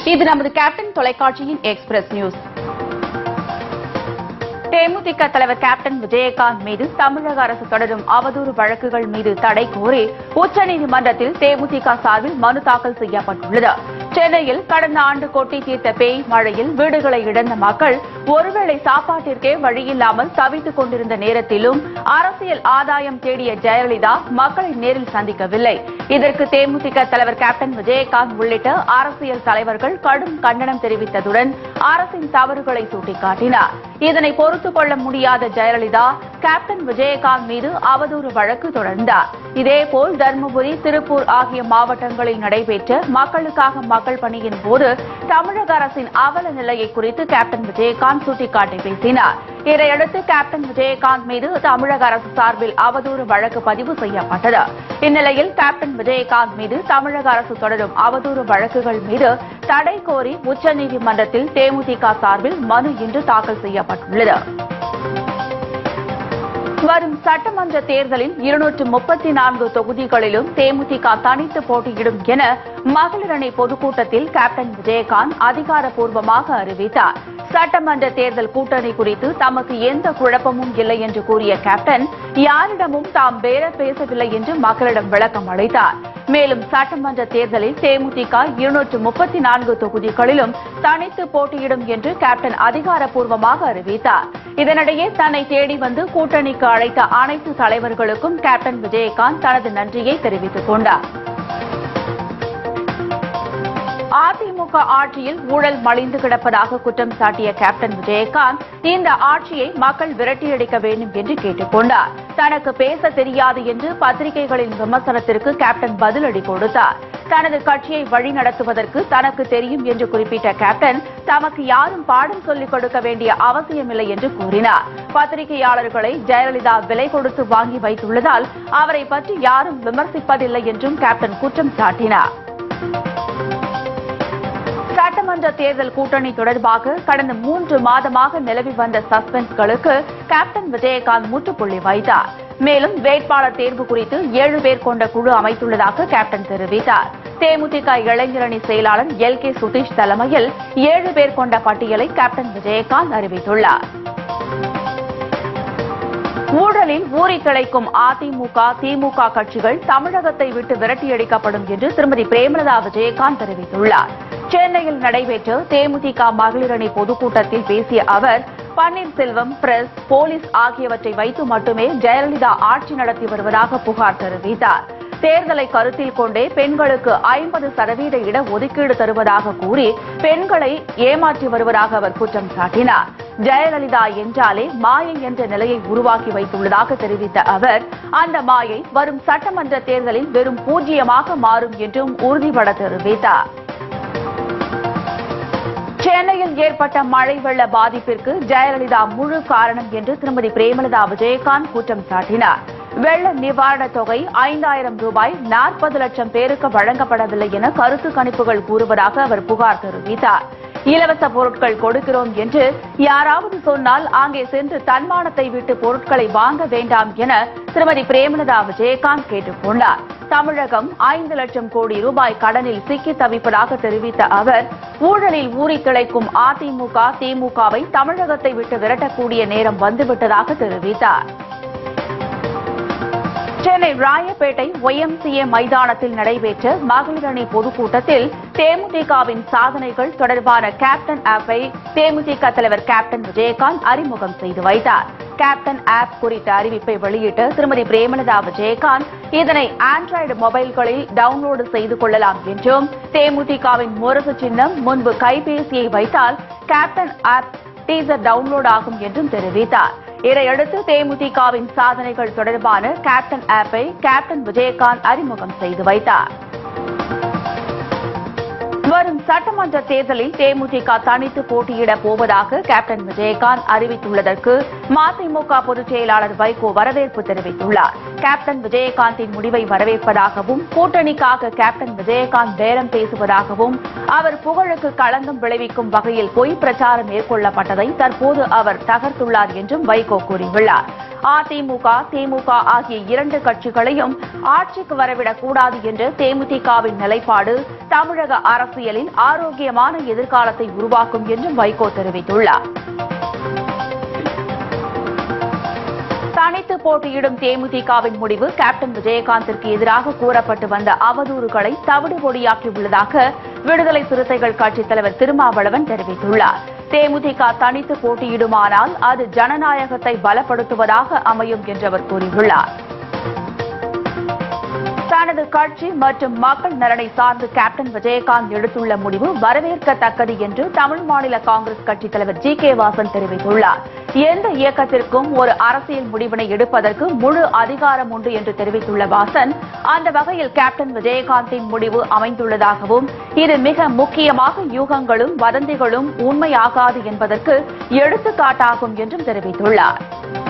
இது நமது கேப்டன் தொலைக்காட்சியின் எக்ஸ்பிரஸ் நியூஸ் தேமுதிக தலைவர் கேப்டன் விஜயகாந்த் மீது தமிழக அரசு தொடரும் அவதூறு வழக்குகள் மீது தடை கோரி உச்சநீதிமன்றத்தில் தேமுதிக சார்பில் மனு தாக்கல் செய்யப்பட்டுள்ளது சென்னையில் கடந்த ஆண்டு கொட்டி தீர்த்த பேய் மழையில் வீடுகளை இழந்த மக்கள் ஒருவேளை சாப்பாட்டிற்கே வழியில்லாமல் தவித்துக் கொண்டிருந்த நேரத்திலும் அரசியல் ஆதாயம் தேடிய ஜெயலலிதா மக்களை நேரில் சந்திக்கவில்லை இதற்கு தேமுதிக தலைவர் கேப்டன் விஜயகாந்த் உள்ளிட்ட அரசியல் தலைவர்கள் கடும் கண்டனம் தெரிவித்ததுடன் அரசின் தவறுகளை சுட்டிக்காட்டினார் இதனை பொறுத்துக் கொள்ள முடியாத ஜெயலலிதா கேப்டன் விஜயகாந்த் மீது அவதூறு வழக்கு தொடர்ந்தார் இதேபோல் தருமபுரி திருப்பூர் ஆகிய மாவட்டங்களில் நடைபெற்ற மக்களுக்காக மக்கள் பணியின் போது தமிழக அரசின் அவல நிலையை குறித்து கேப்டன் விஜயகாந்த் சுட்டிக்காட்டி பேசினார் இதையடுத்து கேப்டன் விஜயகாந்த் மீது தமிழக அரசு சார்பில் அவதூறு வழக்கு பதிவு செய்யப்பட்டது இந்நிலையில் கேப்டன் விஜயகாந்த் மீது தமிழக அரசு தொடரும் அவதூறு வழக்குகள் மீது தடை கோரி உச்சநீதிமன்றத்தில் தேமுதிக சார்பில் மனு இன்று தாக்கல் செய்யப்பட்டுள்ளது வரும் சட்டமன்ற தேர்தலில் இருநூற்று முப்பத்தி நான்கு தொகுதிகளிலும் தேமுதிக தனித்து போட்டியிடும் என மகளிர் அணி பொதுக்கூட்டத்தில் கேப்டன் விஜயகாந்த் அதிகாரப்பூர்வமாக அறிவித்தார் சட்டமன்ற தேர்தல் கூட்டணி குறித்து தமக்கு எந்த குழப்பமும் இல்லை என்று கூறிய கேப்டன் யாரிடமும் தாம் பேர பேசவில்லை என்று மக்களிடம் விளக்கம் அளித்தார் மேலும் சட்டமன்ற தேர்தலில் தேமுதிக இருநூற்று முப்பத்தி நான்கு தொகுதிகளிலும் தனித்து போட்டியிடும் என்று கேப்டன் அதிகாரப்பூர்வமாக அறிவித்தார் இதனிடையே தன்னை தேடி வந்து கூட்டணிக்கு அழைத்த அனைத்து தலைவர்களுக்கும் கேப்டன் விஜயகாந்த் தனது நன்றியை தெரிவித்துக் கொண்டார் அதிமுக ஆட்சியில் ஊழல் மலிந்து கிடப்பதாக குற்றம் சாட்டிய கேப்டன் விஜயகாந்த் இந்த ஆட்சியை மக்கள் விரட்டியடிக்க வேண்டும் என்று கேட்டுக் கொண்டார் தனக்கு பேச தெரியாது என்று பத்திரிகைகளின் விமர்சனத்திற்கு கேப்டன் பதிலடி கொடுத்தார் தனது கட்சியை வழிநடத்துவதற்கு தனக்கு தெரியும் என்று குறிப்பிட்ட கேப்டன் தமக்கு யாரும் பாடம் சொல்லிக் கொடுக்க வேண்டிய அவசியமில்லை என்று கூறினார் பத்திரிகையாளர்களை ஜெயலலிதா விலை கொடுத்து வாங்கி வைத்துள்ளதால் அவரை பற்றி யாரும் விமர்சிப்பதில்லை என்றும் கேப்டன் குற்றம் சாட்டினார் சட்டமன்ற தேர்தல் கூட்டணி தொடர்பாக கடந்த மூன்று மாதமாக நிலவி வந்த சஸ்பென்ஸ்களுக்கு கேப்டன் விஜயகாந்த் முற்றுப்புள்ளி வைத்தார் மேலும் வேட்பாளர் தேர்வு குறித்து ஏழு பேர் கொண்ட குழு அமைத்துள்ளதாக கேப்டன் தெரிவித்தார் தேமுதிக இளைஞரணி செயலாளர் எல் கே சுதீஷ் தலைமையில் ஏழு பேர் கொண்ட பட்டியலை கேப்டன் விஜயகாந்த் அறிவித்துள்ளார் ஊழலில் ஊறி திளைக்கும் அதிமுக திமுக கட்சிகள் தமிழகத்தை விட்டு விரட்டியடிக்கப்படும் என்று திருமதி பிரேமலதா விஜயகாந்த் தெரிவித்துள்ளார் சென்னையில் நடைபெற்ற தேமுதிக மகளிர் அணி பொதுக்கூட்டத்தில் பேசிய அவர் பன்னீர்செல்வம் பிரஸ் போலீஸ் ஆகியவற்றை வைத்து மட்டுமே ஜெயலலிதா ஆட்சி நடத்தி வருவதாக புகார் தெரிவித்தார் தேர்தலை கருத்தில் கொண்டே பெண்களுக்கு ஐம்பது சதவீத இட ஒதுக்கீடு தருவதாக கூறி பெண்களை ஏமாற்றி வருவதாக அவர் குற்றம் சாட்டினார் ஜெயலலிதா என்றாலே மாயை என்ற நிலையை உருவாக்கி வைத்துள்ளதாக தெரிவித்த அவர் அந்த மாயை வரும் சட்டமன்ற தேர்தலில் வெறும் பூஜ்ஜியமாக மாறும் என்றும் உறுதிபட தெரிவித்தார் சென்னையில் ஏற்பட்ட மழை வெள்ள பாதிப்பிற்கு ஜெயலலிதா முழு காரணம் என்று திருமதி பிரேமலதா விஜயகாந்த் குற்றம் சாட்டினார் வெள்ள நிவாரணத் தொகை ஐந்தாயிரம் ரூபாய் நாற்பது லட்சம் பேருக்கு வழங்கப்படவில்லை என கருத்து கணிப்புகள் கூறுவதாக அவர் புகார் தெரிவித்தார் இலவச பொருட்கள் கொடுக்கிறோம் என்று யாராவது சொன்னால் அங்கே சென்று தன்மானத்தை விட்டு பொருட்களை வாங்க வேண்டாம் என திருமதி பிரேமலதா விஜயகாந்த் கேட்டுக் கொண்டார் தமிழகம் ஐந்து லட்சம் கோடி ரூபாய் கடனில் சிக்கி தவிப்பதாக தெரிவித்த அவர் ஊழலில் ஊறி திளைக்கும் அதிமுக திமுகவை தமிழகத்தை விட்டு விரட்டக்கூடிய நேரம் வந்துவிட்டதாக தெரிவித்தார் சென்னை ராயப்பேட்டை ஒய்எம்சிஏ மைதானத்தில் நடைபெற்ற மகளிர் அணி பொதுக்கூட்டத்தில் தேமுதிகவின் சாதனைகள் தொடர்பான கேப்டன் ஆப்பை தேமுதிக தலைவர் கேப்டன் விஜயகாந்த் அறிமுகம் செய்து வைத்தார் கேப்டன் ஆப் குறித்த அறிவிப்பை வெளியிட்ட திருமதி பிரேமலதா விஜயகாந்த் இதனை ஆண்ட்ராய்டு மொபைல்களில் டவுன்லோடு செய்து கொள்ளலாம் என்றும் தேமுதிகவின் முரசு சின்னம் முன்பு கைபேசியை வைத்தால் கேப்டன் ஆப் டீசர் டவுன்லோட் ஆகும் என்றும் தெரிவித்தார் இதையடுத்து தேமுதிகவின் சாதனைகள் தொடர்பான கேப்டன் ஆப்பை கேப்டன் விஜயகாந்த் அறிமுகம் செய்து வைத்தார் வரும் சட்டமன்ற தேர்தலில் தேமுதிக தனித்து போட்டியிட போவதாக கேப்டன் விஜயகாந்த் அறிவித்துள்ளதற்கு மதிமுக பொதுச் செயலாளர் வைகோ வரவேற்பு தெரிவித்துள்ளார் கேப்டன் விஜயகாந்தின் முடிவை வரவேற்பதாகவும் கூட்டணிக்காக கேப்டன் விஜயகாந்த் பேரம் பேசுவதாகவும் அவர் புகழுக்கு களங்கம் விளைவிக்கும் வகையில் பொய் பிரச்சாரம் மேற்கொள்ளப்பட்டதை தற்போது அவர் தகர்த்துள்ளார் என்றும் வைகோ கூறியுள்ளார் அதிமுக திமுக ஆகிய இரண்டு கட்சிகளையும் ஆட்சிக்கு வரவிடக் கூடாது என்ற தேமுதிகவின் நிலைப்பாடு தமிழக அரசியலில் ஆரோக்கியமான எதிர்காலத்தை உருவாக்கும் என்றும் வைகோ தெரிவித்துள்ளார் தனித்து போட்டியிடும் தேமுதிகவின் முடிவு கேப்டன் விஜயகாந்திற்கு எதிராக கூறப்பட்டு வந்த அவதூறுகளை தவிடு பொடியாக்கியுள்ளதாக விடுதலை சிறுத்தைகள் கட்சித் தலைவர் திருமாவளவன் தெரிவித்துள்ளார் தேமுதிக தனித்து போட்டியிடுமானால் அது ஜனநாயகத்தை பலப்படுத்துவதாக அமையும் என்று அவர் கூறியுள்ளார் தனது கட்சி மற்றும் மக்கள் நலனை சார்ந்து கேப்டன் விஜயகாந்த் எடுத்துள்ள முடிவு வரவேற்கத்தக்கது என்று தமிழ் மாநில காங்கிரஸ் கட்சித் தலைவர் ஜி கே வாசன் தெரிவித்துள்ளார் எந்த இயக்கத்திற்கும் ஒரு அரசியல் முடிவினை எடுப்பதற்கு முழு அதிகாரம் உண்டு என்று தெரிவித்துள்ள வாசன் அந்த வகையில் கேப்டன் விஜயகாந்தின் முடிவு அமைந்துள்ளதாகவும் இது மிக முக்கியமாக யூகங்களும் வதந்திகளும் உண்மையாகாது என்பதற்கு எடுத்துக்காட்டாகும் என்றும் தெரிவித்துள்ளார்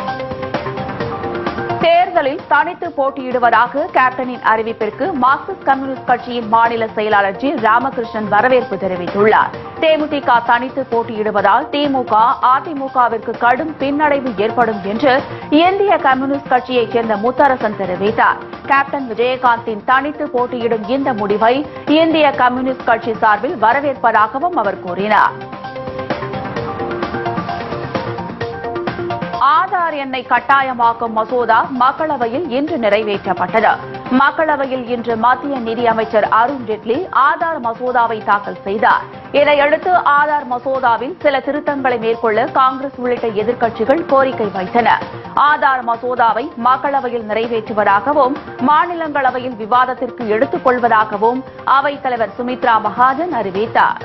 தேர்தலில் தனித்து போட்டியிடுவதாக கேப்டனின் அறிவிப்பிற்கு மார்க்சிஸ்ட் கம்யூனிஸ்ட் கட்சியின் மாநில செயலாளர் ஜி ராமகிருஷ்ணன் வரவேற்பு தெரிவித்துள்ளார் தேமுதிக தனித்து போட்டியிடுவதால் திமுக அதிமுகவிற்கு கடும் பின்னடைவு ஏற்படும் என்று இந்திய கம்யூனிஸ்ட் கட்சியைச் சேர்ந்த முத்தரசன் தெரிவித்தார் கேப்டன் விஜயகாந்தின் தனித்து போட்டியிடும் இந்த முடிவை இந்திய கம்யூனிஸ்ட் கட்சி சார்பில் வரவேற்பதாகவும் அவர் கூறினார் ஆதார் எண்ணை கட்டாயமாக்கும் மசோதா மக்களவையில் இன்று நிறைவேற்றப்பட்டது மக்களவையில் இன்று மத்திய நிதியமைச்சர் அருண் ஜேட்லி ஆதார் மசோதாவை தாக்கல் செய்தார் இதையடுத்து ஆதார் மசோதாவில் சில திருத்தங்களை மேற்கொள்ள காங்கிரஸ் உள்ளிட்ட எதிர்க்கட்சிகள் கோரிக்கை வைத்தன ஆதார் மசோதாவை மக்களவையில் நிறைவேற்றுவதாகவும் மாநிலங்களவையில் விவாதத்திற்கு எடுத்துக் கொள்வதாகவும் அவைத் தலைவர் சுமித்ரா மகாஜன் அறிவித்தார்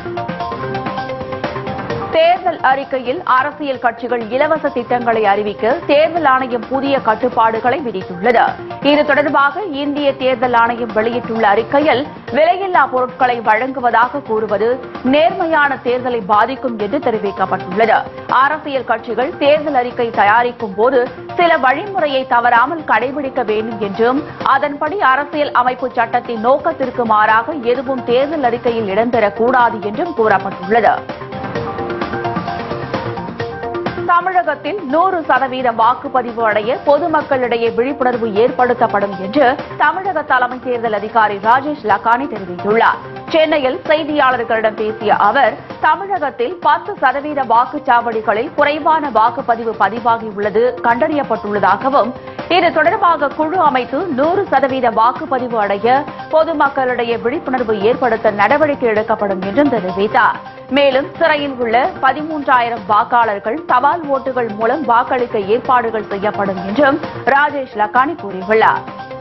தேர்தல் அறிக்கையில் அரசியல் கட்சிகள் இலவச திட்டங்களை அறிவிக்க தேர்தல் ஆணையம் புதிய கட்டுப்பாடுகளை விதித்துள்ளது இது தொடர்பாக இந்திய தேர்தல் ஆணையம் வெளியிட்டுள்ள அறிக்கையில் விலையில்லா பொருட்களை வழங்குவதாக கூறுவது நேர்மையான தேர்தலை பாதிக்கும் என்று தெரிவிக்கப்பட்டுள்ளது அரசியல் கட்சிகள் தேர்தல் அறிக்கை தயாரிக்கும் போது சில வழிமுறையை தவறாமல் கடைபிடிக்க வேண்டும் என்றும் அதன்படி அரசியல் அமைப்பு சட்டத்தின் நோக்கத்திற்கு மாறாக எதுவும் தேர்தல் அறிக்கையில் இடம்பெறக்கூடாது என்றும் கூறப்பட்டுள்ளது தமிழகத்தில் நூறு சதவீத வாக்குப்பதிவு அடைய பொதுமக்களிடையே விழிப்புணர்வு ஏற்படுத்தப்படும் என்று தமிழக தலைமை தேர்தல் அதிகாரி ராஜேஷ் லக்கானி தெரிவித்துள்ளார் சென்னையில் செய்தியாளர்களிடம் பேசிய அவர் தமிழகத்தில் பத்து சதவீத வாக்குச்சாவடிகளில் குறைவான வாக்குப்பதிவு பதிவாகியுள்ளது கண்டறியப்பட்டுள்ளதாகவும் இது தொடர்பாக குழு அமைத்து நூறு சதவீத வாக்குப்பதிவு அடைய பொதுமக்களிடையே விழிப்புணர்வு ஏற்படுத்த நடவடிக்கை எடுக்கப்படும் என்றும் தெரிவித்தார் மேலும் சிறையில் உள்ள பதிமூன்றாயிரம் வாக்காளர்கள் தபால் ஓட்டுகள் மூலம் வாக்களிக்க ஏற்பாடுகள் செய்யப்படும் என்றும் ராஜேஷ் லக்கானி கூறியுள்ளார்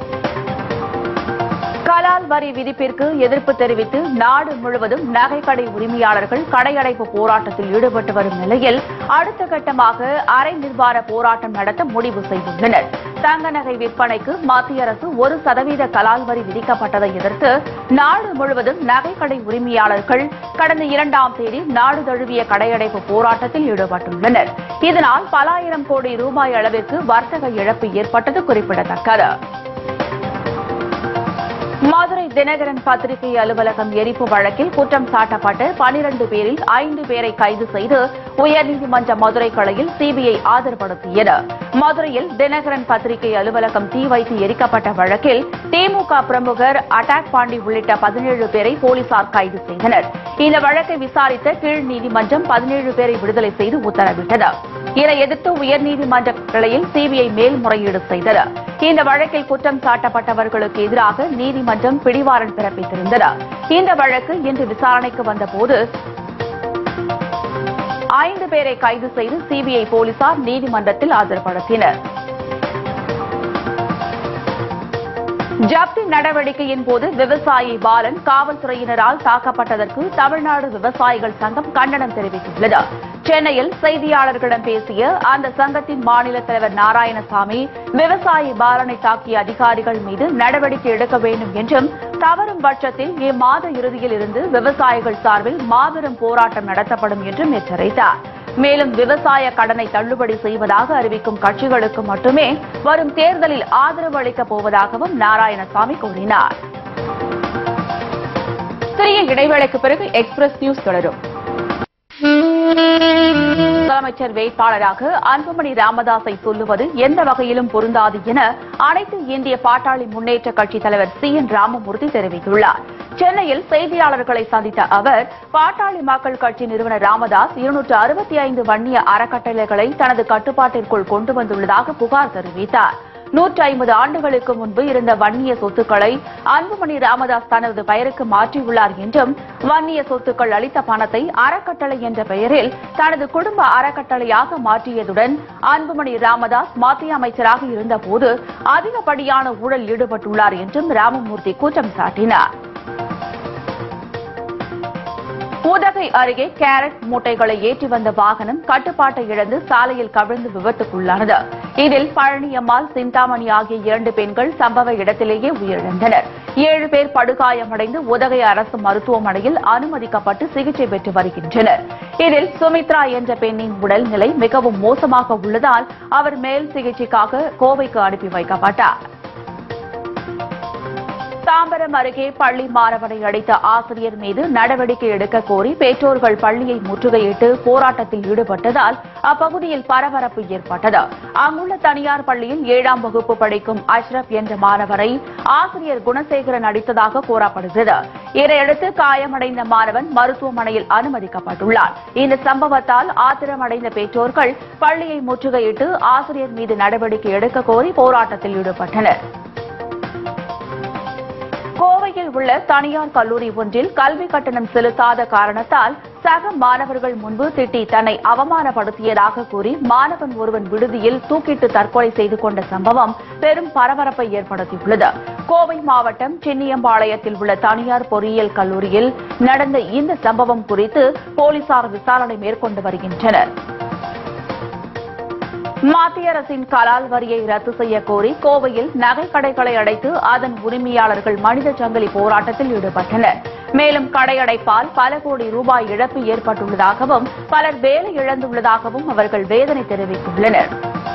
கலால் வரி விதிப்பிற்கு எதிர்ப்பு தெரிவித்து நாடு முழுவதும் நகைக்கடை உரிமையாளர்கள் கடையடைப்பு போராட்டத்தில் ஈடுபட்டு வரும் நிலையில் அடுத்த கட்டமாக அரை நிர்வாண போராட்டம் நடத்த முடிவு செய்துள்ளனர் தங்க நகை விற்பனைக்கு மத்திய அரசு ஒரு சதவீத கலால் வரி விதிக்கப்பட்டதை எதிர்த்து நாடு முழுவதும் நகைக்கடை உரிமையாளர்கள் கடந்த இரண்டாம் தேதி நாடு தழுவிய கடையடைப்பு போராட்டத்தில் ஈடுபட்டுள்ளனர் இதனால் பல ஆயிரம் கோடி ரூபாய் அளவிற்கு வர்த்தக இழப்பு ஏற்பட்டது குறிப்பிடத்தக்கது மதுரை தினகரன் பத்திரிகை அலுவலகம் எரிப்பு வழக்கில் குற்றம் சாட்டப்பட்ட பனிரண்டு பேரில் ஐந்து பேரை கைது செய்து உயர்நீதிமன்ற மதுரை கிளையில் சிபிஐ ஆஜர்படுத்தியது மதுரையில் தினகரன் பத்திரிகை அலுவலகம் தீ வைத்து எரிக்கப்பட்ட வழக்கில் திமுக பிரமுகர் அட்டாக் பாண்டி உள்ளிட்ட பதினேழு பேரை போலீசார் கைது செய்தனர் இந்த வழக்கை விசாரித்த கீழ் நீதிமன்றம் பதினேழு பேரை விடுதலை செய்து உத்தரவிட்டது இதை எதிர்த்து உயர்நீதிமன்ற கிளையில் சிபிஐ மேல்முறையீடு செய்தது இந்த வழக்கில் குற்றம் சாட்டப்பட்டவர்களுக்கு எதிராக நீதிமன்றம் பிடிவாரண்ட் பிறப்பித்திருந்தது இந்த வழக்கு இன்று விசாரணைக்கு வந்தபோது ஐந்து பேரை கைது செய்து சிபிஐ போலீசார் நீதிமன்றத்தில் ஆஜர்படுத்தினர் ஜப்தி நடவடிக்கையின் போது விவசாயி பாலன் காவல்துறையினரால் தாக்கப்பட்டதற்கு தமிழ்நாடு விவசாயிகள் சங்கம் கண்டனம் தெரிவித்துள்ளது சென்னையில் செய்தியாளர்களிடம் பேசிய அந்த சங்கத்தின் மாநில தலைவர் நாராயணசாமி விவசாயி பாலனை தாக்கிய அதிகாரிகள் மீது நடவடிக்கை எடுக்க வேண்டும் என்றும் தவறும் பட்சத்தில் இம்மாத இறுதியில் இருந்து விவசாயிகள் சார்பில் மாபெரும் போராட்டம் நடத்தப்படும் என்றும் எச்சரித்தார் மேலும் விவசாய கடனை தள்ளுபடி செய்வதாக அறிவிக்கும் கட்சிகளுக்கு மட்டுமே வரும் தேர்தலில் ஆதரவு அளிக்கப் போவதாகவும் நாராயணசாமி கூறினார் சிறிய இடைவேளைக்கு பிறகு எக்ஸ்பிரஸ் நியூஸ் தொடரும் முதலமைச்சர் வேட்பாளராக அன்புமணி ராமதாஸை சொல்லுவது எந்த வகையிலும் பொருந்தாது என அனைத்து இந்திய பாட்டாளி முன்னேற்ற கட்சித் தலைவர் சி என் ராமமூர்த்தி தெரிவித்துள்ளார் சென்னையில் செய்தியாளர்களை சந்தித்த அவர் பாட்டாளி மக்கள் கட்சி நிறுவனர் ராமதாஸ் இருநூற்று அறுபத்தி ஐந்து வன்னிய அறக்கட்டளைகளை தனது கட்டுப்பாட்டிற்குள் கொண்டு வந்துள்ளதாக புகார் தெரிவித்தார் நூற்றி ஐம்பது ஆண்டுகளுக்கு முன்பு இருந்த வன்னிய சொத்துக்களை அன்புமணி ராமதாஸ் தனது பெயருக்கு மாற்றியுள்ளார் என்றும் வன்னிய சொத்துக்கள் அளித்த பணத்தை அறக்கட்டளை என்ற பெயரில் தனது குடும்ப அறக்கட்டளையாக மாற்றியதுடன் அன்புமணி ராமதாஸ் மத்திய அமைச்சராக இருந்தபோது அதிகப்படியான ஊழல் ஈடுபட்டுள்ளார் என்றும் ராமமூர்த்தி குற்றம் சாட்டினார் உதகை அருகே கேரட் மூட்டைகளை ஏற்றி வந்த வாகனம் கட்டுப்பாட்டை இழந்து சாலையில் கவிழ்ந்து விபத்துக்குள்ளானது இதில் பழனியம்மாள் சிந்தாமணி ஆகிய இரண்டு பெண்கள் சம்பவ இடத்திலேயே உயிரிழந்தனர் ஏழு பேர் படுகாயமடைந்து உதகை அரசு மருத்துவமனையில் அனுமதிக்கப்பட்டு சிகிச்சை பெற்று வருகின்றனர் இதில் சுமித்ரா என்ற பெண்ணின் உடல் நிலை மிகவும் மோசமாக உள்ளதால் அவர் மேல் சிகிச்சைக்காக கோவைக்கு அனுப்பி வைக்கப்பட்டார் தாம்பரம் அருகே பள்ளி மாணவனை அடித்த ஆசிரியர் மீது நடவடிக்கை எடுக்க கோரி பெற்றோர்கள் பள்ளியை முற்றுகையிட்டு போராட்டத்தில் ஈடுபட்டதால் அப்பகுதியில் பரபரப்பு ஏற்பட்டது அங்குள்ள தனியார் பள்ளியில் ஏழாம் வகுப்பு படிக்கும் அஷ்ரப் என்ற மாணவரை ஆசிரியர் குணசேகரன் அடித்ததாக கூறப்படுகிறது இதையடுத்து காயமடைந்த மாணவன் மருத்துவமனையில் அனுமதிக்கப்பட்டுள்ளார் இந்த சம்பவத்தால் ஆத்திரமடைந்த பெற்றோர்கள் பள்ளியை முற்றுகையிட்டு ஆசிரியர் மீது நடவடிக்கை எடுக்க கோரி போராட்டத்தில் ஈடுபட்டனர் கோவையில் உள்ள தனியார் கல்லூரி ஒன்றில் கல்வி கட்டணம் செலுத்தாத காரணத்தால் சக மாணவர்கள் முன்பு திட்டி தன்னை அவமானப்படுத்தியதாக கூறி மாணவன் ஒருவன் விடுதியில் தூக்கிட்டு தற்கொலை செய்து கொண்ட சம்பவம் பெரும் பரபரப்பை ஏற்படுத்தியுள்ளது கோவை மாவட்டம் சின்னியம்பாளையத்தில் உள்ள தனியார் பொறியியல் கல்லூரியில் நடந்த இந்த சம்பவம் குறித்து போலீசார் விசாரணை மேற்கொண்டு வருகின்றனர் மத்திய அரசின் கலால் வரியை ரத்து செய்ய கோரி கோவையில் நகை கடைகளை அடைத்து அதன் உரிமையாளர்கள் மனித சங்கிலி போராட்டத்தில் ஈடுபட்டனர் மேலும் கடையடைப்பால் பல கோடி ரூபாய் இழப்பு ஏற்பட்டுள்ளதாகவும் பலர் வேலை இழந்துள்ளதாகவும் அவர்கள் வேதனை தெரிவித்துள்ளனர்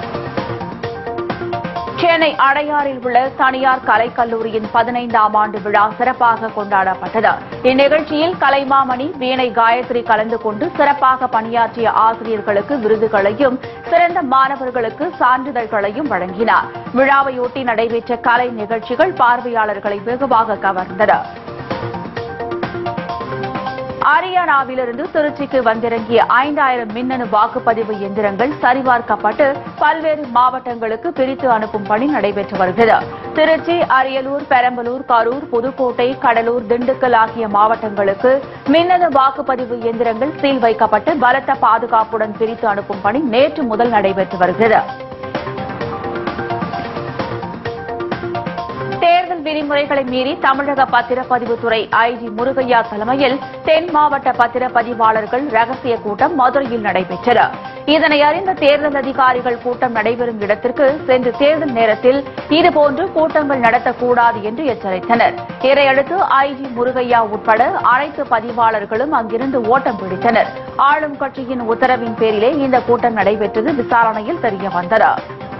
சென்னை அடையாறில் உள்ள தனியார் கலைக்கல்லூரியின் பதினைந்தாம் ஆண்டு விழா சிறப்பாக கொண்டாடப்பட்டது இந்நிகழ்ச்சியில் கலைமாமணி வீணை காயத்ரி கலந்து கொண்டு சிறப்பாக பணியாற்றிய ஆசிரியர்களுக்கு விருதுகளையும் சிறந்த மாணவர்களுக்கு சான்றிதழ்களையும் வழங்கினார் விழாவையொட்டி நடைபெற்ற கலை நிகழ்ச்சிகள் பார்வையாளர்களை வெகுவாக கவர்ந்தது ஹரியானாவிலிருந்து திருச்சிக்கு வந்திறங்கிய ஐந்தாயிரம் மின்னணு வாக்குப்பதிவு எந்திரங்கள் சரிபார்க்கப்பட்டு பல்வேறு மாவட்டங்களுக்கு பிரித்து அனுப்பும் பணி நடைபெற்று வருகிறது திருச்சி அரியலூர் பெரம்பலூர் கரூர் புதுக்கோட்டை கடலூர் திண்டுக்கல் ஆகிய மாவட்டங்களுக்கு மின்னணு வாக்குப்பதிவு எந்திரங்கள் சீல் வைக்கப்பட்டு பலத்த பாதுகாப்புடன் பிரித்து அனுப்பும் பணி நேற்று முதல் நடைபெற்று வருகிறது தேர்தல் விதிமுறைகளை மீறி தமிழக பத்திரப்பதிவுத்துறை ஐஜி முருகையா தலைமையில் தென் மாவட்ட பத்திரப்பதிவாளர்கள் ரகசிய கூட்டம் மதுரையில் நடைபெற்றது இதனை அறிந்த தேர்தல் அதிகாரிகள் கூட்டம் நடைபெறும் இடத்திற்கு சென்று தேர்தல் நேரத்தில் இதுபோன்று கூட்டங்கள் நடத்தக்கூடாது என்று எச்சரித்தனர் இதையடுத்து ஐஜி முருகையா உட்பட அனைத்து பதிவாளர்களும் அங்கிருந்து ஓட்டம் பிடித்தனர் ஆளும் கட்சியின் உத்தரவின் பேரிலே இந்த கூட்டம் நடைபெற்றது விசாரணையில் தெரியவந்தது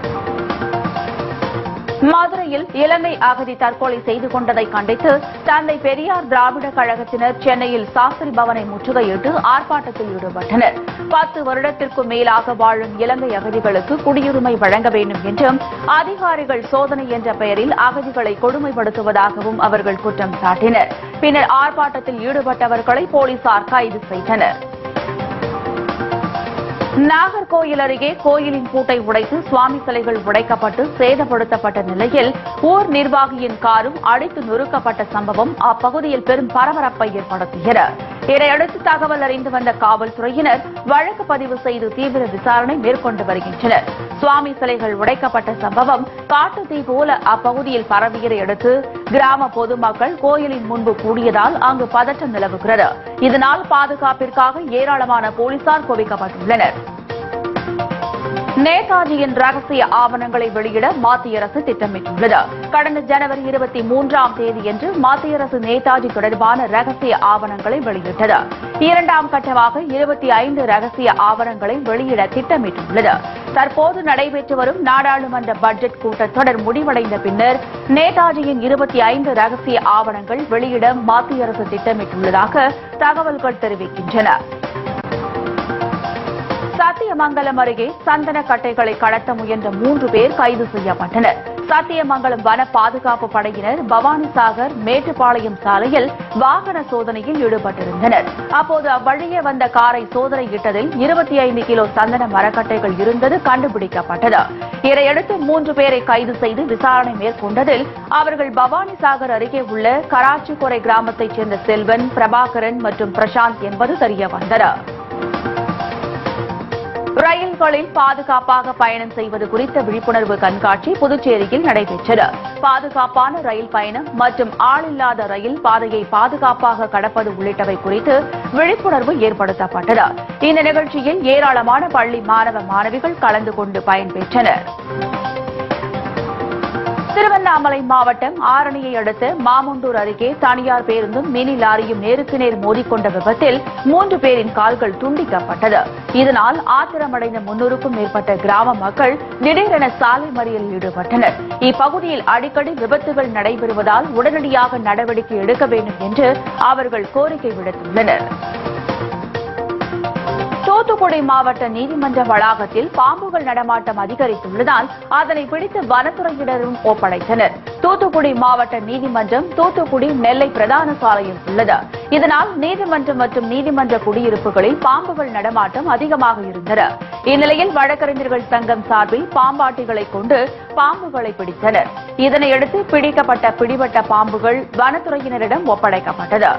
மதுரையில் இலங்கை அகதி தற்கொலை செய்து கொண்டதை கண்டித்து தந்தை பெரியார் திராவிட கழகத்தினர் சென்னையில் சாஸ்திரி பவனை முற்றுகையிட்டு ஆர்ப்பாட்டத்தில் ஈடுபட்டனர் பத்து வருடத்திற்கும் மேலாக வாழும் இலங்கை அகதிகளுக்கு குடியுரிமை வழங்க வேண்டும் என்றும் அதிகாரிகள் சோதனை என்ற பெயரில் அகதிகளை கொடுமைப்படுத்துவதாகவும் அவர்கள் குற்றம் சாட்டினர் பின்னர் ஆர்ப்பாட்டத்தில் ஈடுபட்டவர்களை போலீசார் கைது செய்தனர் நாகர்கோயில் அருகே கோயிலின் பூட்டை உடைத்து சுவாமி சிலைகள் உடைக்கப்பட்டு சேதப்படுத்தப்பட்ட நிலையில் ஊர் நிர்வாகியின் காரும் அடித்து நொறுக்கப்பட்ட சம்பவம் அப்பகுதியில் பெரும் பரபரப்பை ஏற்படுத்தியது இதையடுத்து தகவல் அறிந்து வந்த காவல்துறையினர் வழக்கு பதிவு செய்து தீவிர விசாரணை மேற்கொண்டு வருகின்றனர் சுவாமி சிலைகள் உடைக்கப்பட்ட சம்பவம் காட்டு தீ போல அப்பகுதியில் பரவியதை அடுத்து கிராம பொதுமக்கள் கோயிலின் முன்பு கூடியதால் அங்கு பதற்றம் நிலவுகிறது இதனால் பாதுகாப்பிற்காக ஏராளமான போலீசார் குவிக்கப்பட்டுள்ளனர் நேதாஜியின் ரகசிய ஆவணங்களை வெளியிட மத்திய அரசு திட்டமிட்டுள்ளது கடந்த ஜனவரி இருபத்தி மூன்றாம் தேதியன்று மத்திய அரசு நேதாஜி தொடர்பான ரகசிய ஆவணங்களை வெளியிட்டது இரண்டாம் கட்டமாக இருபத்தி ஐந்து ரகசிய ஆவணங்களை வெளியிட திட்டமிட்டுள்ளது தற்போது நடைபெற்று வரும் நாடாளுமன்ற பட்ஜெட் கூட்டத்தொடர் முடிவடைந்த பின்னர் நேதாஜியின் இருபத்தி ஐந்து ரகசிய ஆவணங்கள் வெளியிட மத்திய அரசு திட்டமிட்டுள்ளதாக தகவல்கள் தெரிவிக்கின்றன சத்தியமங்கலம் அருகே சந்தன கட்டைகளை கடத்த முயன்ற மூன்று பேர் கைது செய்யப்பட்டனர் சத்தியமங்கலம் வன பாதுகாப்பு படையினர் பவானிசாகர் மேட்டுப்பாளையம் சாலையில் வாகன சோதனையில் ஈடுபட்டிருந்தனர் அப்போது அவ்வழியே வந்த காரை சோதனையிட்டதில் இருபத்தி ஐந்து கிலோ சந்தன மரக்கட்டைகள் இருந்தது கண்டுபிடிக்கப்பட்டது இதையடுத்து மூன்று பேரை கைது செய்து விசாரணை மேற்கொண்டதில் அவர்கள் பவானிசாகர் அருகே உள்ள கராச்சிக்குறை கிராமத்தைச் சேர்ந்த செல்வன் பிரபாகரன் மற்றும் பிரசாந்த் என்பது தெரிய வந்தது ரயில்களில் பாதுகாப்பாக பயணம் செய்வது குறித்த விழிப்புணர்வு கண்காட்சி புதுச்சேரியில் நடைபெற்றது பாதுகாப்பான ரயில் பயணம் மற்றும் ஆளில்லாத ரயில் பாதையை பாதுகாப்பாக கடப்பது உள்ளிட்டவை குறித்து விழிப்புணர்வு ஏற்படுத்தப்பட்டது இந்த நிகழ்ச்சியில் ஏராளமான பள்ளி மாணவ மாணவிகள் கலந்து கொண்டு பயன்பெற்றனர் திருவண்ணாமலை மாவட்டம் ஆரணியை அடுத்த மாமுண்டூர் அருகே தனியார் பேருந்தும் மினி லாரியும் நேருக்கு நேர் மோதிக்கொண்ட விபத்தில் மூன்று பேரின் கால்கள் துண்டிக்கப்பட்டது இதனால் ஆத்திரமடைந்த முன்னூறுக்கும் மேற்பட்ட கிராம மக்கள் திடீரென சாலை மறியலில் ஈடுபட்டனர் இப்பகுதியில் அடிக்கடி விபத்துகள் நடைபெறுவதால் உடனடியாக நடவடிக்கை எடுக்க வேண்டும் என்று அவர்கள் கோரிக்கை விடுத்துள்ளனர் தூத்துக்குடி மாவட்ட நீதிமன்ற வளாகத்தில் பாம்புகள் நடமாட்டம் அதிகரித்துள்ளதால் அதனை பிடித்து வனத்துறையினரும் ஒப்படைத்தனர் தூத்துக்குடி மாவட்ட நீதிமன்றம் தூத்துக்குடி நெல்லை பிரதான சாலையில் உள்ளது இதனால் நீதிமன்றம் மற்றும் நீதிமன்ற குடியிருப்புகளில் பாம்புகள் நடமாட்டம் அதிகமாக இருந்தது இந்நிலையில் வழக்கறிஞர்கள் சங்கம் சார்பில் பாம்பாட்டிகளை கொண்டு பாம்புகளை பிடித்தனர் இதனையடுத்து பிடிக்கப்பட்ட பிடிபட்ட பாம்புகள் வனத்துறையினரிடம் ஒப்படைக்கப்பட்டது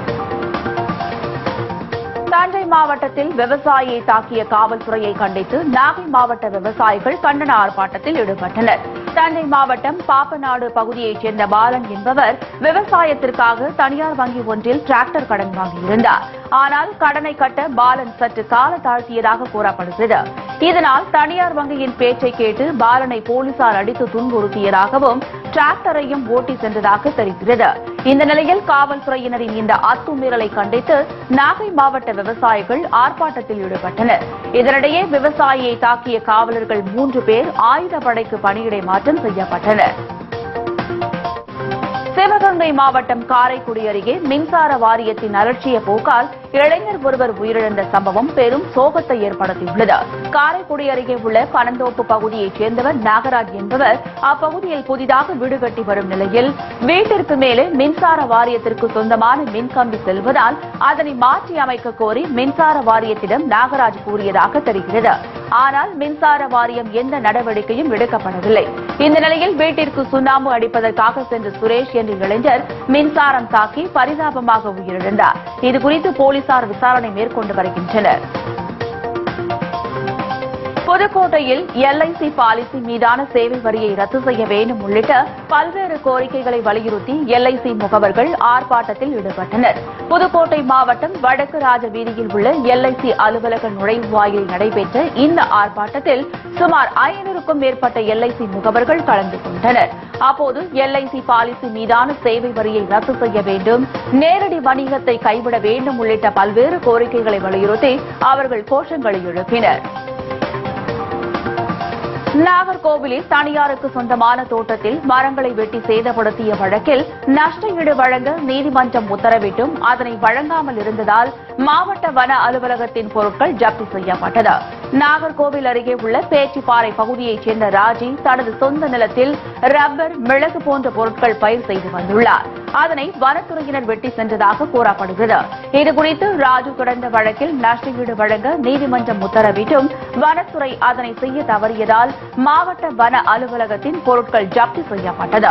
தஞ்சை மாவட்டத்தில் விவசாயியை தாக்கிய காவல்துறையை கண்டித்து நாகை மாவட்ட விவசாயிகள் கண்டன ஆர்ப்பாட்டத்தில் ஈடுபட்டனர் தஞ்சை மாவட்டம் பாப்பநாடு பகுதியைச் சேர்ந்த பாலன் என்பவர் விவசாயத்திற்காக தனியார் வங்கி ஒன்றில் டிராக்டர் கடன் வாங்கியிருந்தார் ஆனால் கடனை கட்ட பாலன் சற்று கால தாழ்த்தியதாக கூறப்படுகிறது இதனால் தனியார் வங்கியின் பேச்சை கேட்டு பாலனை போலீசார் அடித்து துன்புறுத்தியதாகவும் டிராக்டரையும் ஓட்டி சென்றதாக தெரிகிறது இந்த நிலையில் காவல்துறையினரின் இந்த அத்துமீறலை கண்டித்து நாகை மாவட்ட விவசாயிகள் ஆர்ப்பாட்டத்தில் ஈடுபட்டனர் இதனிடையே விவசாயியை தாக்கிய காவலர்கள் மூன்று பேர் ஆயுதப்படைக்கு பணியிடை மாற்றம் செய்யப்பட்டனர் சிவகங்கை மாவட்டம் காரைக்குடி அருகே மின்சார வாரியத்தின் அலட்சிய போக்கால் இளைஞர் ஒருவர் உயிரிழந்த சம்பவம் பெரும் சோகத்தை ஏற்படுத்தியுள்ளது காரைக்குடி அருகே உள்ள பனந்தோப்பு பகுதியைச் சேர்ந்தவர் நாகராஜ் என்பவர் அப்பகுதியில் புதிதாக வீடு கட்டி வரும் நிலையில் வீட்டிற்கு மேலே மின்சார வாரியத்திற்கு சொந்தமான மின்கம்பி செல்வதால் அதனை மாற்றி அமைக்க கோரி மின்சார வாரியத்திடம் நாகராஜ் கூறியதாக தெரிகிறது ஆனால் மின்சார வாரியம் எந்த நடவடிக்கையும் எடுக்கப்படவில்லை இந்த நிலையில் வீட்டிற்கு சுண்ணாம்பு அடிப்பதற்காக சென்ற சுரேஷ் என்ற இளைஞர் மின்சாரம் தாக்கி பரிதாபமாக உயிரிழந்தார் இதுகுறித்து போலீசார் விசாரணை மேற்கொண்டு வருகின்றனர் புதுக்கோட்டையில் எல்ஐசி பாலிசி மீதான சேவை வரியை ரத்து செய்ய வேண்டும் உள்ளிட்ட பல்வேறு கோரிக்கைகளை வலியுறுத்தி எல்ஐசி முகவர்கள் ஆர்ப்பாட்டத்தில் ஈடுபட்டனர் புதுக்கோட்டை மாவட்டம் வடக்கு ராஜ வீதியில் உள்ள எல்ஐசி அலுவலக நுழைவாயில் நடைபெற்ற இந்த ஆர்ப்பாட்டத்தில் சுமார் ஐநூறுக்கும் மேற்பட்ட எல்ஐசி முகவர்கள் கலந்து கொண்டனர் அப்போது எல்ஐசி பாலிசி மீதான சேவை வரியை ரத்து செய்ய வேண்டும் நேரடி வணிகத்தை கைவிட வேண்டும் உள்ளிட்ட பல்வேறு கோரிக்கைகளை வலியுறுத்தி அவர்கள் கோஷங்களை எழுப்பினர் நாகர்கோவிலில் தனியாருக்கு சொந்தமான தோட்டத்தில் மரங்களை வெட்டி சேதப்படுத்திய வழக்கில் நஷ்ட ஈடு வழங்க நீதிமன்றம் உத்தரவிட்டும் அதனை வழங்காமல் இருந்ததால் மாவட்ட வன அலுவலகத்தின் பொருட்கள் ஜப்தி செய்யப்பட்டது நாகர்கோவில் அருகே உள்ள பேச்சிப்பாறை பகுதியைச் சேர்ந்த ராஜி தனது சொந்த நிலத்தில் ரப்பர் மிளகு போன்ற பொருட்கள் பயிர் செய்து வந்துள்ளார் அதனை வனத்துறையினர் வெட்டி சென்றதாக கூறப்படுகிறது இதுகுறித்து ராஜு தொடர்ந்த வழக்கில் நஷ்டஈடு வழங்க நீதிமன்றம் உத்தரவிட்டும் வனத்துறை அதனை செய்ய தவறியதால் மாவட்ட வன அலுவலகத்தின் பொருட்கள் ஜப்தி செய்யப்பட்டது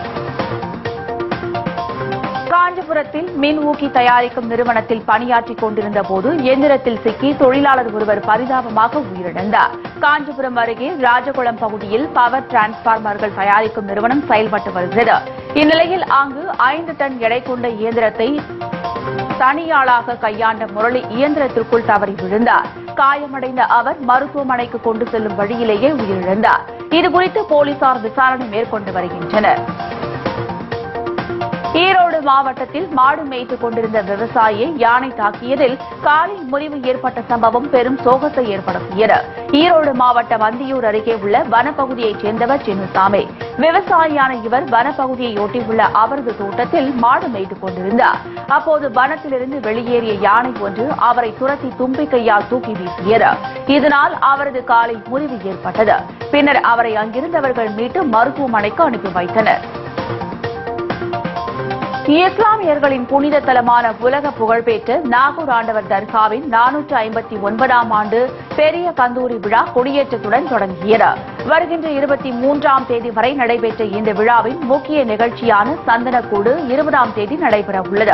காஞ்சிபுரத்தில் மின் ஊக்கி தயாரிக்கும் நிறுவனத்தில் பணியாற்றிக் கொண்டிருந்த போது எந்திரத்தில் சிக்கி தொழிலாளர் ஒருவர் பரிதாபமாக உயிரிழந்தார் காஞ்சிபுரம் அருகே ராஜகுளம் பகுதியில் பவர் டிரான்ஸ்பார்மர்கள் தயாரிக்கும் நிறுவனம் செயல்பட்டு வருகிறது இந்நிலையில் அங்கு ஐந்து டன் எடை கொண்ட இயந்திரத்தை தனியாளாக கையாண்ட முரளி இயந்திரத்திற்குள் தவறி விழுந்தார் காயமடைந்த அவர் மருத்துவமனைக்கு கொண்டு செல்லும் வழியிலேயே உயிரிழந்தார் இதுகுறித்து போலீசார் விசாரணை மேற்கொண்டு வருகின்றனர் ஈரோடு மாவட்டத்தில் மாடு மேய்த்துக் கொண்டிருந்த விவசாயியை யானை தாக்கியதில் காலில் முறிவு ஏற்பட்ட சம்பவம் பெரும் சோகத்தை ஏற்படுத்தியது ஈரோடு மாவட்டம் அந்தியூர் அருகே உள்ள வனப்பகுதியைச் சேர்ந்தவர் சின்னசாமி விவசாயியான இவர் வனப்பகுதியை ஒட்டியுள்ள அவரது தோட்டத்தில் மாடு மேய்த்துக் கொண்டிருந்தார் அப்போது வனத்திலிருந்து வெளியேறிய யானை ஒன்று அவரை துரத்தி தும்பிக்கையால் தூக்கி வீசியது இதனால் அவரது காலில் முறிவு ஏற்பட்டது பின்னர் அவரை அங்கிருந்தவர்கள் மீட்டு மருத்துவமனைக்கு அனுப்பி வைத்தனர் இஸ்லாமியர்களின் புனித தலமான உலக புகழ்பெற்ற நாகூர் ஆண்டவர் தர்காவின் நானூற்று ஐம்பத்தி ஒன்பதாம் ஆண்டு பெரிய கந்தூரி விழா கொடியேற்றத்துடன் தொடங்கியது வருகின்ற இருபத்தி மூன்றாம் தேதி வரை நடைபெற்ற இந்த விழாவின் முக்கிய நிகழ்ச்சியான சந்தனக்கூடு இருபதாம் தேதி நடைபெற உள்ளது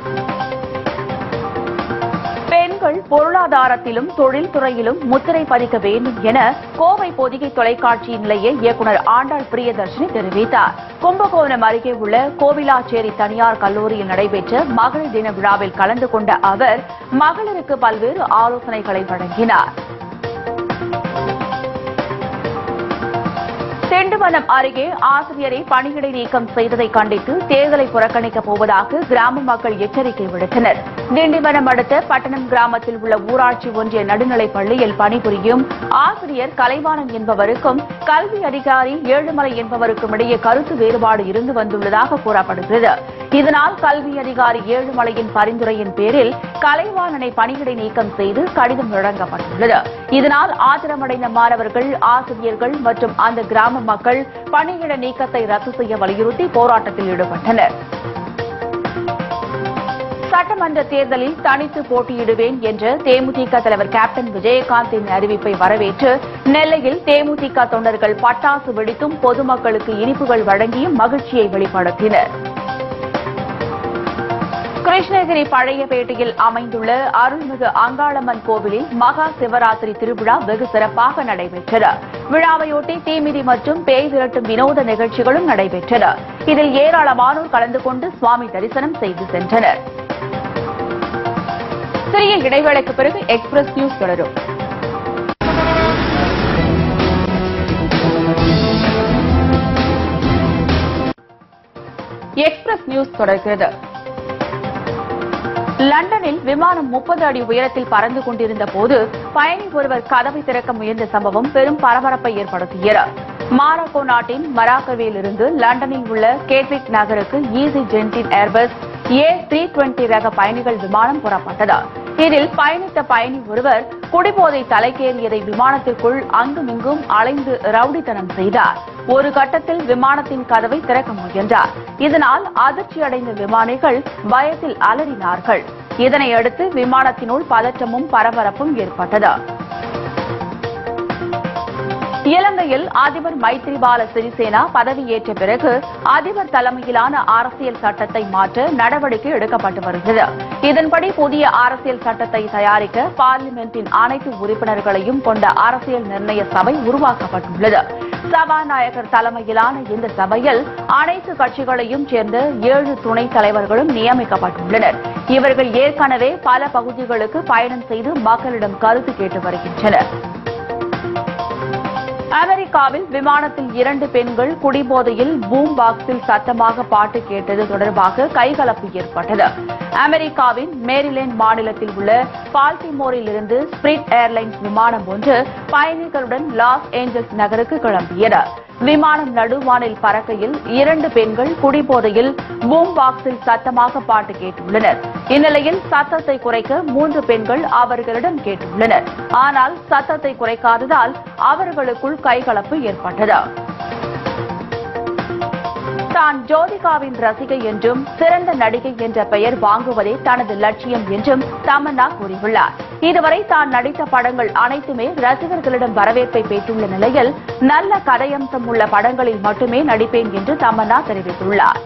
பெண்கள் பொருளாதாரத்திலும் தொழில்துறையிலும் முத்திரை பதிக்க வேண்டும் என கோவை பொதிகை தொலைக்காட்சி நிலைய இயக்குநர் ஆண்டாள் பிரியதர்ஷினி தெரிவித்தார் கும்பகோணம் அருகே உள்ள கோவிலாச்சேரி தனியார் கல்லூரியில் நடைபெற்ற மகளிர் தின விழாவில் கலந்து கொண்ட அவர் மகளிருக்கு பல்வேறு ஆலோசனைகளை வழங்கினார் திண்டுவனம் அருகே ஆசிரியரை பணியிடை நீக்கம் செய்ததை கண்டித்து தேர்தலை புறக்கணிக்கப் போவதாக கிராம மக்கள் எச்சரிக்கை விடுத்தனர் திண்டிவனம் அடுத்த பட்டணம் கிராமத்தில் உள்ள ஊராட்சி ஒன்றிய நடுநிலைப் பள்ளியில் பணிபுரியும் ஆசிரியர் கலைவாணன் என்பவருக்கும் கல்வி அதிகாரி ஏழுமலை என்பவருக்கும் இடையே கருத்து வேறுபாடு இருந்து வந்துள்ளதாக கூறப்படுகிறது இதனால் கல்வி அதிகாரி ஏழுமலையின் பரிந்துரையின் பேரில் கலைவாணனை பணியிடை நீக்கம் செய்து கடிதம் வழங்கப்பட்டுள்ளது இதனால் ஆத்திரமடைந்த மாணவர்கள் ஆசிரியர்கள் மற்றும் அந்த கிராம மக்கள் பணியிட நீக்கத்தை ரத்து செய்ய வலியுறுத்தி போராட்டத்தில் ஈடுபட்டனர் சட்டமன்ற தேர்தலில் தனித்து போட்டியிடுவேன் என்ற தேமுதிக தலைவர் கேப்டன் விஜயகாந்தின் அறிவிப்பை வரவேற்று நெல்லையில் தேமுதிக தொண்டர்கள் பட்டாசு வெடித்தும் பொதுமக்களுக்கு இனிப்புகள் வழங்கியும் மகிழ்ச்சியை வெளிப்படுத்தினர் கிருஷ்ணகிரி பழையபேட்டையில் அமைந்துள்ள அருள்மிகு அங்காளம்மன் கோவிலில் மகா சிவராத்திரி திருவிழா வெகு சிறப்பாக நடைபெற்றது விழாவையொட்டி தீமிதி மற்றும் பேய் விரட்டும் வினோத நிகழ்ச்சிகளும் நடைபெற்றன இதில் ஏராளமானோர் கலந்து கொண்டு சுவாமி தரிசனம் செய்து சென்றனர் சிறிய இடைவேளைக்கு பிறகு எக்ஸ்பிரஸ் நியூஸ் தொடரும் எக்ஸ்பிரஸ் நியூஸ் தொடர்கிறது லண்டனில் விமானம் முப்பது அடி உயரத்தில் பறந்து கொண்டிருந்த போது பயணி ஒருவர் கதவை திறக்க முயன்ற சம்பவம் பெரும் பரபரப்பை ஏற்படுத்தியது மாரக்கோ நாட்டின் மராக்கவில் இருந்து லண்டனில் உள்ள கேட்விக் நகருக்கு ஈசி ஜென்டின் ஏர்பஸ் ஏ த்ரீ டுவெண்டி ரக பயணிகள் விமானம் புறப்பட்டது இதில் பயணித்த பயணி ஒருவர் குடிபோதை தலைக்கேறியதை விமானத்திற்குள் அங்குமிங்கும் அலைந்து ரவுடித்தனம் செய்தார் ஒரு கட்டத்தில் விமானத்தின் கதவை திறக்க முயன்றார் இதனால் அதிர்ச்சியடைந்த விமானிகள் பயத்தில் அலறினார்கள் இதனையடுத்து விமானத்தினுள் பதற்றமும் பரபரப்பும் ஏற்பட்டது இலங்கையில் அதிபர் மைத்ரிபால சிறிசேனா பதவியேற்ற பிறகு அதிபர் தலைமையிலான அரசியல் சட்டத்தை மாற்ற நடவடிக்கை எடுக்கப்பட்டு வருகிறது இதன்படி புதிய அரசியல் சட்டத்தை தயாரிக்க பார்லிமெண்டின் அனைத்து உறுப்பினர்களையும் கொண்ட அரசியல் நிர்ணய சபை உருவாக்கப்பட்டுள்ளது சபாநாயகர் தலைமையிலான இந்த சபையில் அனைத்து கட்சிகளையும் சேர்ந்த ஏழு துணைத் தலைவர்களும் நியமிக்கப்பட்டுள்ளனர் இவர்கள் ஏற்கனவே பல பகுதிகளுக்கு பயணம் செய்து மக்களிடம் கருத்து கேட்டு வருகின்றனர் அமெரிக்காவில் விமானத்தில் இரண்டு பெண்கள் குடிபோதையில் பூம் பாக்ஸில் சத்தமாக பாட்டு கேட்டது தொடர்பாக கைகலப்பு ஏற்பட்டது அமெரிக்காவின் மேரிலேண்ட் மாநிலத்தில் உள்ள பால்டிமோரில் இருந்து ஸ்பிரிட் ஏர்லைன்ஸ் விமானம் ஒன்று பயணிகளுடன் லாஸ் ஏஞ்சல்ஸ் நகருக்கு கிளம்பியது விமானம் நடுவானில் பறக்கையில் இரண்டு பெண்கள் குடிபோதையில் பூம் பாக்ஸில் சத்தமாக பாட்டு கேட்டுள்ளனர் இந்நிலையில் சத்தத்தை குறைக்க மூன்று பெண்கள் அவர்களிடம் கேட்டுள்ளனர் ஆனால் சத்தத்தை குறைக்காததால் அவர்களுக்குள் கைகலப்பு ஏற்பட்டது தான் ஜோதிகாவின் ரசிகை என்றும் சிறந்த நடிகை என்ற பெயர் வாங்குவதே தனது லட்சியம் என்றும் தமன்னா கூறியுள்ளார் இதுவரை தான் நடித்த படங்கள் அனைத்துமே ரசிகர்களிடம் வரவேற்பை பெற்றுள்ள நிலையில் நல்ல கதையம்சம் உள்ள படங்களில் மட்டுமே நடிப்பேன் என்று தமன்னா தெரிவித்துள்ளார்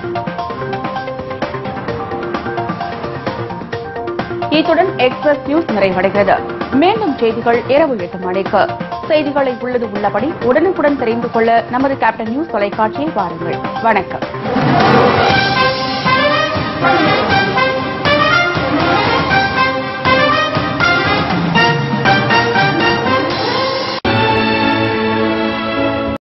இத்துடன் எக்ஸ்பிரஸ் நியூஸ் நிறைவடைகிறது மீண்டும் செய்திகள் இரவு எட்டு மணிக்கு செய்திகளை உள்ளது உள்ளபடி உடனுக்குடன் தெரிந்து கொள்ள நமது கேப்டன் நியூஸ் தொலைக்காட்சியை பாருங்கள் வணக்கம்